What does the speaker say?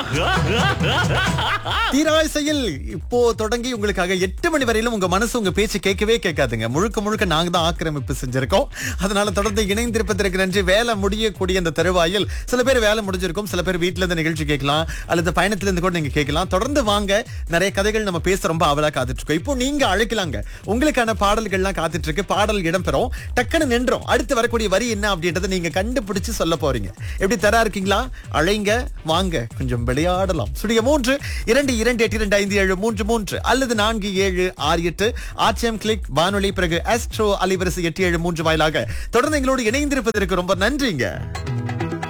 தீராசையில் இப்போ தொடங்கி உங்களுக்காக எட்டு மணி வரையிலும் உங்க மனசு உங்க பேச்சு கேட்கவே கேட்காதுங்க முழுக்க முழுக்க நாங்க தான் ஆக்கிரமிப்பு செஞ்சிருக்கோம் அதனால தொடர்ந்து இணைந்திருப்பதற்கு நன்றி வேலை முடியக்கூடிய இந்த தருவாயில் சில பேர் வேலை முடிஞ்சிருக்கும் சில பேர் வீட்டுல இருந்து நிகழ்ச்சி கேட்கலாம் அல்லது பயணத்துல இருந்து கூட நீங்க கேட்கலாம் தொடர்ந்து வாங்க நிறைய கதைகள் நம்ம பேச ரொம்ப அவலா காத்துட்டு இருக்கோம் இப்போ நீங்க அழைக்கலாங்க உங்களுக்கான பாடல்கள்லாம் காத்துட்டு இருக்கு பாடல் இடம்பெறும் டக்குன்னு நின்றோம் அடுத்து வரக்கூடிய வரி என்ன அப்படின்றத நீங்க கண்டுபிடிச்சு சொல்ல போறீங்க எப்படி தரா இருக்கீங்களா அழைங்க வாங்க கொஞ்சம் விளையாடலாம் சுடிய மூன்று இரண்டு இரண்டு எட்டு இரண்டு ஐந்து ஏழு மூன்று மூன்று அல்லது நான்கு ஏழு ஆறு எட்டு ஆர்டிஎம் கிளிக் வானொலி பிறகு அஸ்ட்ரோ அலைவரிசை எட்டு ஏழு மூன்று வாயிலாக தொடர்ந்து எங்களோடு இணைந்திருப்பதற்கு ரொம்ப நன்றிங்க